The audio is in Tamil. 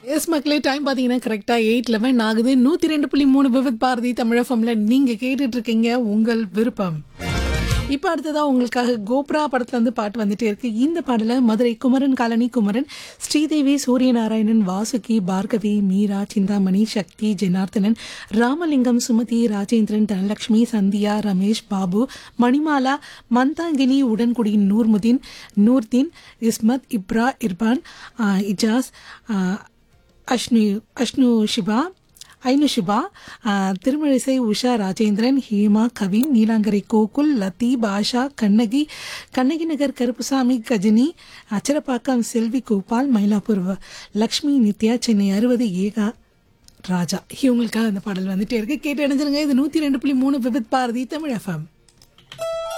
எஸ் மக்களே டைம் பார்த்தீங்கன்னா கரெக்டாக எயிட் லெவன் ஆகுது நூற்றி ரெண்டு புள்ளி மூணு விவித் பாரதி தமிழஃபம்ல நீங்கள் கேட்டுட்டு இருக்கீங்க உங்கள் விருப்பம் இப்போ அடுத்ததாக உங்களுக்காக கோப்ரா படத்துலேருந்து பாட்டு வந்துட்டே இருக்கு இந்த பாடலை மதுரை குமரன் காலனி குமரன் ஸ்ரீதேவி சூரியநாராயணன் வாசுகி பார்கவி மீரா சிந்தாமணி சக்தி ஜனார்த்தனன் ராமலிங்கம் சுமதி ராஜேந்திரன் தனலட்சுமி சந்தியா ரமேஷ் பாபு மணிமாலா மந்தாங்கினி உடன்குடியின் நூர்முதீன் நூர்தீன் இஸ்மத் இப்ரா இர்பான் ஆஹ், இஜாஸ் ஆஹ், அஷ்னு அஷ்னு ஷிபா ஐனு ஷிபா ஆஹ், திருமழிசை உஷா ராஜேந்திரன் ஹேமா கவின் நீலாங்கரை கோகுல் லத்தீப் ஆஷா கண்ணகி கண்ணகி நகர் கருப்புசாமி கஜினி அச்சரப்பாக்கம் செல்வி கோபால் மயிலாப்பூர் வ- லக்ஷ்மி நித்யா சென்னை அறுபது ஏகா ராஜா இவங்களுக்காக அந்த பாடல் வந்துட்டே இருக்கு கேட்டு அடைஞ்சிருங்க இது நூற்றி ரெண்டு புள்ளி மூணு விபத் பாரதி தமிழ் எஃப்எம்